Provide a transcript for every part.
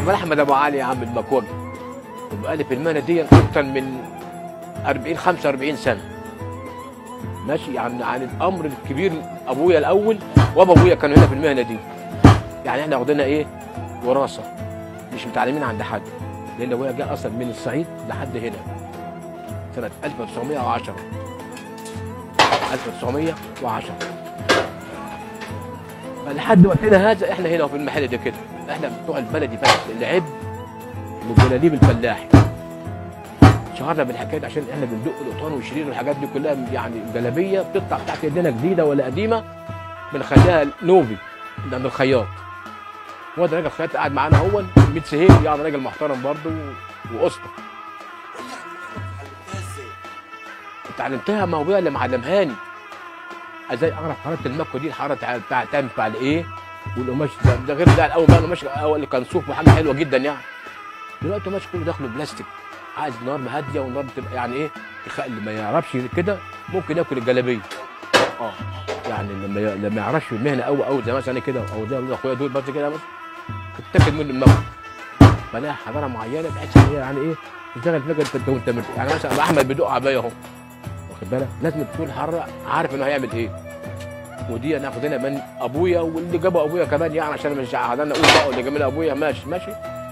طب احمد ابو علي يا عم المكوجي وبقالي في المهنه دي اكتر من 40 45 سنه ماشي يعني يعني الامر الكبير ابويا الاول وابو ابويا كانوا هنا في المهنه دي يعني احنا واخدينها ايه وراثه مش متعلمين عند حد لان ابويا جه اصلا من الصعيد لحد هنا سنه 1910 1910 فلحد وقتنا هذا احنا هنا في المحل ده كده احنا بتوع البلدي فقط العب والجلاليب الفلاحي شهرنا بالحكايه دي عشان احنا بندق القطان والشرير والحاجات دي كلها يعني جلابيه بتطلع تحت ايدينا جديده ولا قديمه بنخليها نوفي من عند الخياط هو ده راجل خياط قاعد معانا هو 100 سهيل يعني راجل محترم برضه واسطى قول لي يا عم احمد اتعلمتها ازاي؟ اتعلمتها ما ابويا اللي معلمهاني ازاي اعرف حراره المكوه دي الحراره بتاع- بتاع تنفع لايه والقماش ده, ده غير ده الاول بقى القماش الاول اللي كان صوف وحاجه حلوه جدا يعني دلوقتي القماش كله داخله بلاستيك عايز نار هاديه والنار بتبقى يعني ايه تخ- اللي ما يعرفش كده ممكن ياكل الجلابيه اه يعني لما ي- لما يعرفش المهنه قوي قوي زي مثلا كده او زي اخويا دول بس كده بس تتاكل منه المكوه فلها حضاره معينه بحيث ان هي يعني ايه تشتغل فيها انت وانت مرتاح. يعني مثلا أبو احمد بيدق عبايه اهو واخد بالك لازم تكون حر عارف انه هيعمل ايه ودي انا اخدنا من ابويا واللي جابه ابويا كمان يعني عشان مش قعدنا اقول بقى اللي جاب من ابويا ماشي ماشي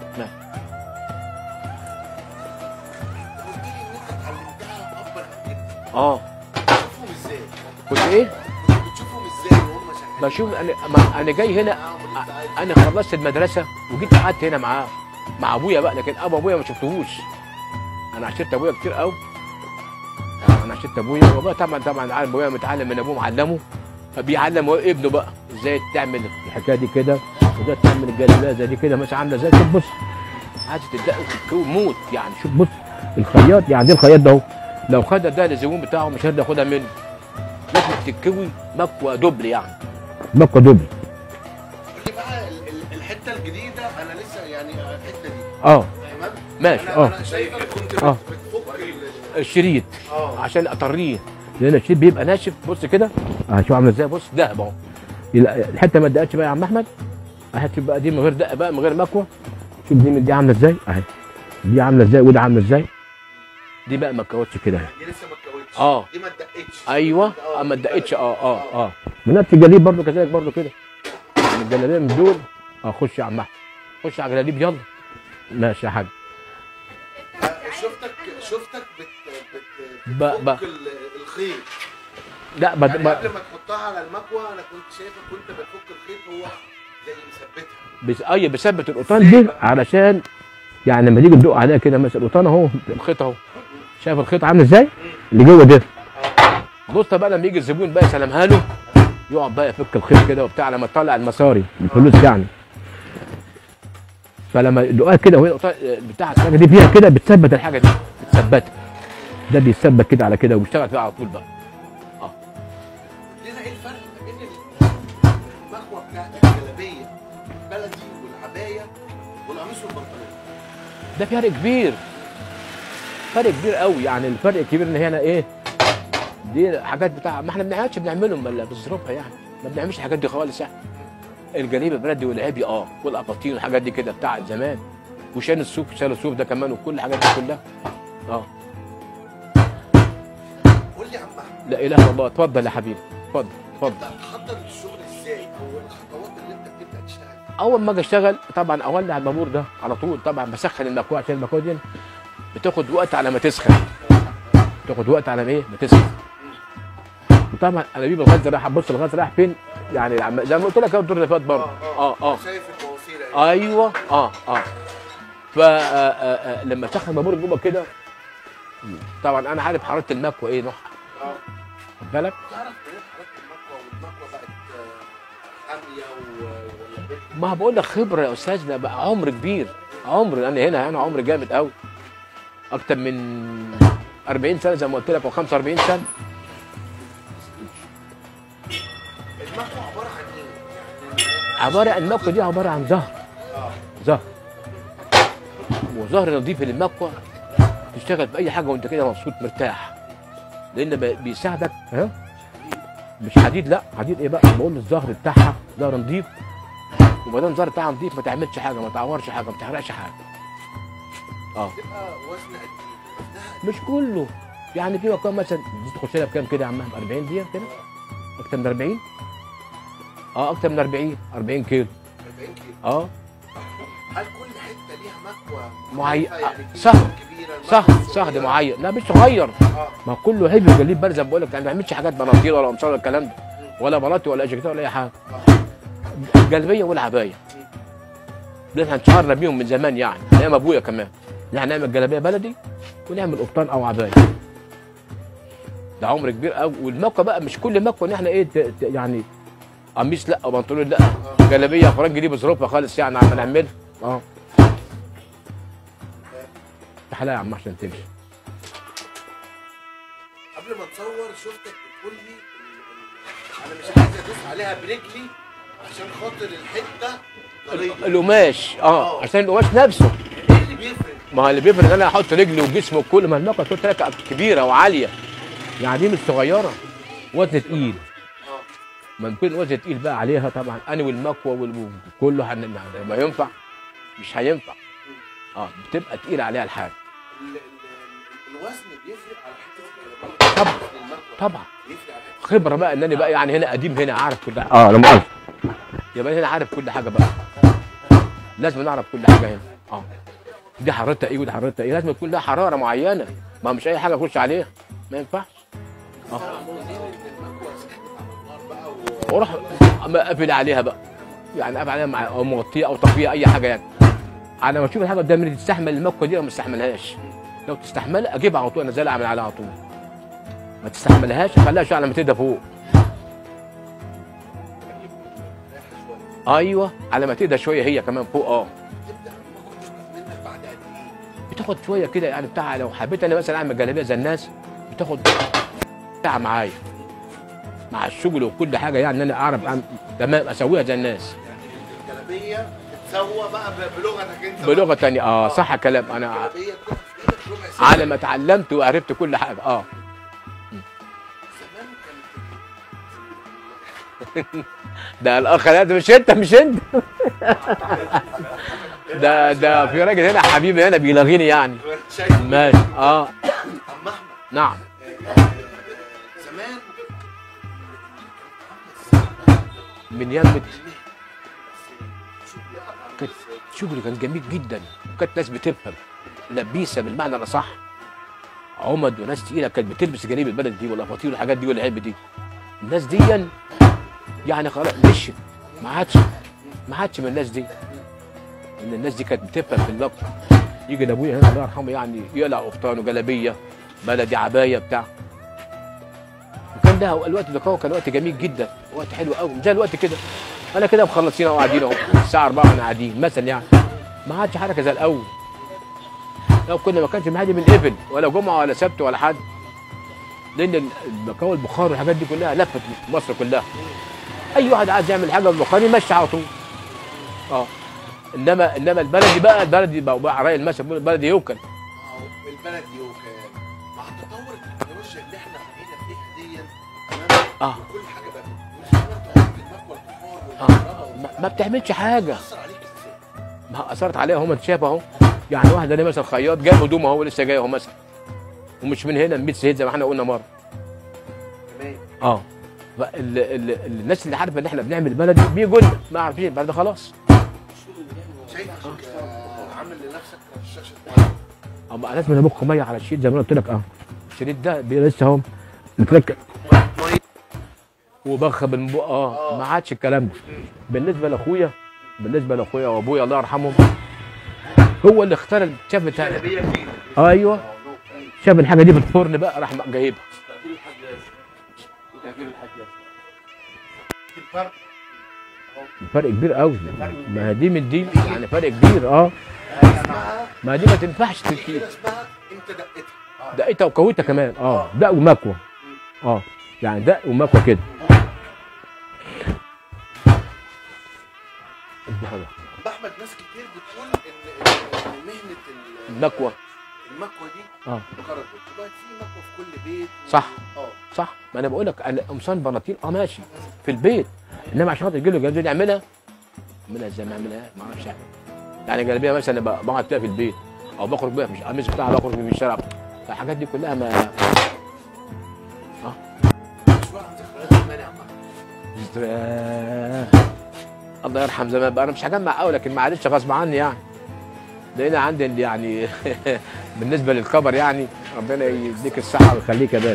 قلت لي ان انت اتعلمتها ابا عن جدك اه بتشوفهم ازاي؟ كنت ايه بتشوفهم ازاي وهم شغالين؟ بشوف انا ما انا جاي هنا معاهم وانت قاعد انا خلصت المدرسه وجيت قعدت هنا معاه مع ابويا بقى لكن ابو ابويا ما شفتهوش انا عشرت ابويا كتير قوي آه، انا عشرت ابويا وابويا طبعا طبعا عارف ابويا متعلم من ابوه معلمه فبيعلم هو ابنه بقى ازاي تعمل الحكايه دي كده وازاي تعمل الجلابيه زي دي كده مثلا عامله ازاي شوف بص عايز تدق وتتكون موت يعني شوف بص الخياط يعني دي الخياط ده اهو لو خد ده للزبون بتاعه مش هيقدر ياخدها منه لازم تتكوي مكوى دبل يعني مكوى دبل قول لي بقى ال- ال- الحته الجديده انا لسه يعني الحته دي اه تمام؟ ماشي انا اه انا شايفك كنت آه. بتفك ال- الشريط اه عشان اطريه لان الشريط بيبقى ناشف بص كده اه شوف عامل ازاي بص دهب اهو لا، الحته ما اتدقتش بقى يا عم احمد اهي شوف بقى دي من غير دقه بقى من غير مكوه شوف دي من دي عامله ازاي اهي دي عامله ازاي ودي عامله ازاي دي بقى ما اتكوتش كده اهي دي لسه ما اتكونتش اه دي ما اتدقتش ايوه آه، اما دي اتدقتش اه اه آه. اه من نفس الجليب برضو كذلك برضو كده من الجلابيه من دول اه خش يا عم احمد خش على الجلاليب يلا ماشي يا حاج آه، شفتك شفتك بت بت ب- ب- بتفك ال- الخيط لا بد... يعني ب... قبل ما تحطها على المكوه انا كنت شايفك وانت بتفك الخيط هو زي مثبتها بس اي بثبت القطان دي علشان يعني لما تيجي تدق عليها كده مثلا القطان اهو الخيط اهو شايف الخيط عامل ازاي؟ اللي جوه ده بص بقى لما يجي الزبون بقى يسلمها له يقعد بقى يفك الخيط كده وبتاع لما تطلع المصاري الفلوس يعني فلما يدقها كده وهي القطان بتاع الحاجه دي فيها كده بتثبت الحاجه دي بتثبتها ده بيثبت كده على كده ويشتغل فيها على طول بقى لنا ايه الفرق ما بين المكوه بتاعت الجلابيه البلدي والعبايه والقميص والبنطلون ده فرق كبير فرق كبير قوي يعني الفرق الكبير ان هنا ايه دي حاجات بتاع ما احنا ما بنعملش بنعملهم الا بظروفها يعني ما بنعملش الحاجات دي خالص يعني الجليبه بلدي والعبي اه والاباطين والحاجات دي كده بتاعت زمان وشان الصوف شال الصوف ده كمان وكل الحاجات دي كلها اه قول لي يا عم احمد لا اله الا الله اتفضل يا حبيبي اتفضل اتفضل انت بتحضر للشغل ازاي او الخطوات اللي انت بتبدا تشتغل اول ما اجي اشتغل طبعا اولع البابور ده على طول طبعا بسخن المكواه عشان المكواه دي بتاخد وقت على ما تسخن بتاخد وقت على ما ايه ما تسخن وطبعا انابيب الغاز رايح بص الغاز رايح فين يعني العم- زي ما قلت لك الدور اللي فات برضه اه اه شايف المواسير اهي ايوه اه اه ف آه، آه، آه، لما تسخن البابور جوه كده طبعا انا عارف حراره المكواه ايه نوعها اه خد بالك تعرف منين حضرتك المكوه والمكوه بقت آه، حاميه و- ولا بيت ما بقول لك خبره يا استاذ ده بقى عمر كبير عمر انا هنا هنا عمر جامد قوي اكتر من 40 سنه زي ما قلت لك او 45 سنه المكوه عباره عن ايه؟ عباره عن المكوه دي عباره عن زهر اه زهر وزهر نظيف للمكوه تشتغل في اي حاجه وانت كده مبسوط مرتاح لان ب- بيساعدك ها مش حديد لا حديد ايه بقى بقول الزهر بتاعها زهر نظيف وما دام الزرع بتاعها نضيف ما تعملش حاجه ما تعورش حاجه ما تحرقش حاجه اه تبقى وزن قد ايه؟ وزنها مش كله يعني في مكان مثلا دي تخش لها بكام كده يا عم 40 دي كده اكتر من 40 اه اكتر من 40 40 كيلو 40 كيلو اه هل كل حته ليها مكوى معين- مختلفة؟ يعني في صح. كبيره صح المكوى صح ده الصغيرة؟ معين لا مش صغير اه ما كله هيفي وجليد بقى زي ما بقول لك يعني ما بيعملش حاجات بناطيل ولا قمصان ولا الكلام ده ولا بلاطي ولا اجكتة ولا اي حاجه الجلبيه والعبايه دول احنا اتشهرنا بيهم من زمان يعني ايام ابويا كمان يعني نعمل جلابيه بلدي ونعمل قبطان او عبايه ده عمر كبير قوي والمكوى بقى مش كل مكوى ان احنا ايه ت- ت- يعني قميص لا بنطلون لا جلابيه فرنج دي بظروفها خالص يعني عم نعملها اه تعالى يا عم عشان تمشي قبل ما تصور شفتك بتقول لي ال- ال- انا مش عايز ادوس عليها برجلي عشان خاطر الحته طريه القماش اه عشان القماش نفسه ايه اللي بيفرق؟ ما هو اللي بيفرق ان انا احط رجلي وجسمي وكل ما المكوى تقول لك كبيره وعاليه يعني دي مش صغيره وزن تقيل اه ما يكون وزن تقيل بقى عليها طبعا انا والمكوى وال- وكله هن... ما ينفع مش هينفع اه بتبقى تقيله عليها الحاجه ال- ال- ال- الوزن بيفرق على حته الجلابيه طبعا. وزن المكوى طبعا بيفرق على حته خبره بقى ان انا بقى يعني هنا قديم هنا عارف كل حاجه اه لما أعرف. يبقى هنا عارف كل حاجه بقى لازم نعرف كل حاجه هنا اه دي حرارتها ايه ودي حرارتها ايه لازم يكون لها حراره معينه ما مش اي حاجه اخش عليها ما ينفعش طبعا منين ان المكوى سخنت على النار بقى و... واروح اقفل عليها بقى يعني اقفل عليها مع او مغطيه او تطفيه اي حاجه يعني على ما اشوف الحاجه قدامي تستحمل المكوى دي او ما تستحملهاش لو تستحملها اجيبها على طول انزلها اعمل عليها على طول ما تستحملهاش خليها شويه على ما تهدى فوق رايحه شويه ايوه على ما تهدى شويه هي كمان فوق اه تبدا المكوى تخلص منك بعد قد ايه؟ بتاخد شويه كده يعني بتاع لو حبيت انا مثلا اعمل جلابيه زي الناس بتاخد ساعه معايا مع الشغل وكل حاجه يعني ان انا اعرف أعمل تمام اسويها زي الناس يعني الجلابيه تتسوى بقى ب- بلغتك انت بلغه تانية اه صح كلام انا الجلابيه تاخد في ايدك ربع ساعه على ما اتعلمت وعرفت كل حاجه اه زمان كانت ده الاخ لا ده مش انت مش انت ده ده في راجل هنا حبيبي هنا بيلغيني يعني شايف ماشي اه عم احمد نعم زمان من يمة كانت شغل كان جميل جدا وكانت ناس بتفهم لبيسه بالمعنى الاصح عمد وناس تقيله كانت بتلبس جليب البلد دي والافاطير والحاجات دي والعلب دي الناس دي يعني خلاص مشت ما عادش ما عادش من الناس دي ان الناس دي كانت بتفهم في اللفظ يجي لابويا هنا الله يرحمه يعني يقلع قفطان وجلابيه بلدي عبايه بتاع وكان ده الوقت ده كان وقت جميل جدا وقت حلو قوي زي الوقت كده انا كده مخلصين اهو قاعدين اهو الساعه 4 واحنا قاعدين مثلا يعني ما عادش حركه زي الاول لو كنا ما كانش معادي من ابل ولا جمعه ولا سبت ولا حد لان المكاوى البخار والحاجات دي كلها لفت مصر كلها اي واحد عايز يعمل حاجه بالبخار يمشي على طول اه انما انما البلدي بقى البلدي بقى, بقى رأي المثل بيقول البلدي يوكل أهو البلد دي وكان مع تطور التكنولوجيا اللي احنا بقينا فيها دي تمام اه وكل حاجه بقت مش عارف المكوى البخار اه والكهرباء ما, ما بتعملش حاجه بتاثر عليك ازاي؟ ما اثرت عليها هم انت شايف اهو يعني واحد انا مثلا خياط جاب هدوم اهو لسه جاي اهو مثلا ومش من هنا من بيت سهيد زي ما احنا قلنا مره تمام اه فال ال ال الناس اللي عارفه ان احنا بنعمل بلدي بيجوا لنا ما عارفين بعد خلاص شايفك آه، عامل لنفسك شاشه اما لازم نبخ ميه على الشيت زي ما أنا قلت لك اه الشريط ده بي- لسه اهو متركب وبخ بالمبق اه ما عادش الكلام ده بالنسبه لاخويا بالنسبه لاخويا وابويا الله يرحمهم هو اللي اختار شاف بتاع جلابيه فين؟ ايوه شاف الحاجه دي في الفرن بقى راح جايبها الفرق فرق كبير قوي ما هي دي من دي يعني فرق كبير اه اسمها ما دي ما تنفعش تركيب كده اسمها انت دقتها دقيتها وكويتها كمان اه دق ومكوى اه يعني دق ومكوى كده عم احمد ناس كتير بتقول ان إن- إن مهنه ال- المكوى المكوى دي اه انقرضت دلوقتي في مكوى في كل بيت و- صح. اه صح ما انا بقول لك انا قمصان بناطيل اه ماشي في البيت انما عشان خاطر يجي له جهاز يعملها اعملها ازاي ما اعملها ما اعرفش اعمل يعني جلابيه مثلا ب- بقعد فيها في البيت او بخرج بيها في القميص بتاعها بخرج بيه في الشارع فالحاجات دي كلها ما مش واحد ذكريات زمان يا عم ذكريات. الله يرحم زمان بقى انا مش هجمع قوي لكن معلش غصب عني يعني لقينا عندي اللي يعني بالنسبه للكبر يعني ربنا يديك الصحه ويخليك يا باشا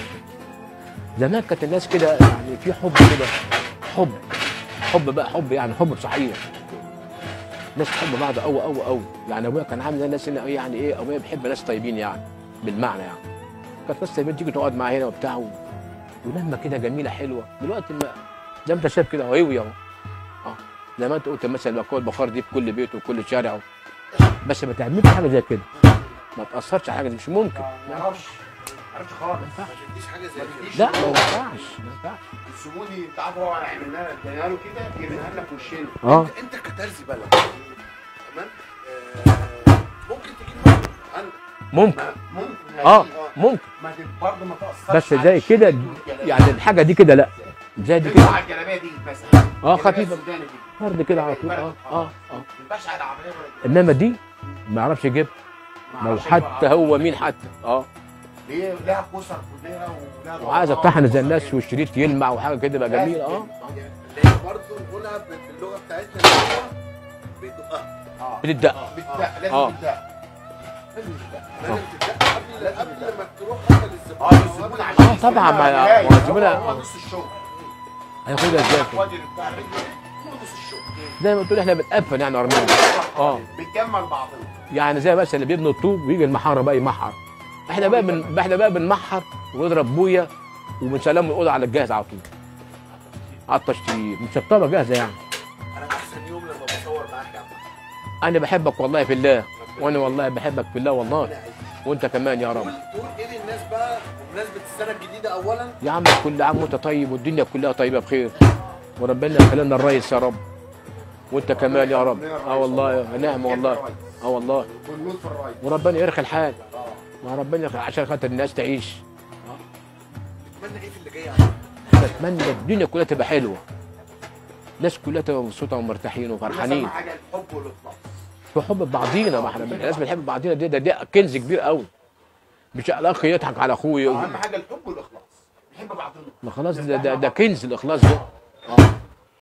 زمان كانت الناس كده يعني في حب كده حب حب بقى حب يعني حب صحيح ناس تحب بعض قوي قوي قوي يعني ابويا كان عامل زي الناس اللي يعني ايه ابويا بيحب ناس طيبين يعني بالمعنى يعني كانت ناس طيبين تيجي تقعد معاه هنا وبتاع و- ولمه كده جميله حلوه دلوقتي ما زي ما انت شايف كده هوي اهو اه زي ما انت قلت مثلا البكار البخار دي في كل بيت وكل شارع بس ما تعملش حاجه زي كده ما تاثرش على حاجه دي مش ممكن ما يعرفش ما يعرفش خالص ما تديش حاجه زي كده لا ما ينفعش ما ينفعش الزبوني انت عارف هو عملنا له ادينا له كده جبناها لنا في وشنا اه انت كترزي بلد تمام آه، ممكن تجيب مرة عندك ممكن ما- ممكن اه هدي- ممكن ما تت- برضه ما تاثرش بس على زي كده الشيء والجلابية. يعني الحاجه دي كده لا زي دي تنفع كده على الجلابيه دي مثلا اه الجلابية خفيفه السوداني دي فرد كده على طول اه اه اه ما ينفعش على عمليه ولا جلابية. انما دي ما يعرفش يجيب ما لو أعرفش حتى بقى. هو مين حتى اه ليه لها كسر كلها ولها وعايز ضربات اطحن زي وكسر الناس كده. والشريط يلمع وحاجه كده بقى جميل اه اللي هي برضه نقولها باللغه بتاعتنا اللي هو بيدقها اه بتدق آه، بتدق لازم آه. تدق لازم تدق لازم تدق قبل قبل ما تروح حتى للزبون اه الزبون عشان آه، طبعا، ما- يستلمها ما الزبون- هو هو نص الشغل هياخدها ازاي كده؟ الكوادر بتاع الرجل هو نص الشغل زي ما تقول احنا بنقفل يعني ارمينا اه بنكمل بعضنا يعني زي مثلا اللي بيبنوا الطوب ويجي المحاره بقى يمحر احنا بقى بن... احنا بقى بنمحر ونضرب بويه وبنسلمه الاوضه على الجاهز على طول على التشطيب مشطبه جاهزه يعني انا احسن يوم لما بصور معاك يا عم انا بحبك والله في الله وانا والله بحبك في الله والله ربنا يعيشك. وانت كمان يا رب تقول تقول ايه للناس بقى بمناسبه السنه الجديده اولا يا عم كل عام وانت طيب والدنيا كلها طيبه بخير وربنا يخلي لنا الريس يا رب وانت كمان يا رب اه والله يا نعم والله اه والله ونموت في الراي وربنا يرخي الحال وربنا يرخي عشان خاطر الناس تعيش اتمنى ايه في اللي جاي يا عم بتمنى الدنيا كلها تبقى حلوه الناس كلها تبقى مبسوطه ومرتاحين وفرحانين أهم حاجه الحب والاخلاص في حب بعضينا ما احنا الناس بنحب بعضينا دي ده, ده كنز كبير قوي مش الاخ يضحك على اخوه اهم حاجه الحب والاخلاص نحب بعضنا ما خلاص ده, ده, ده كنز الاخلاص ده اه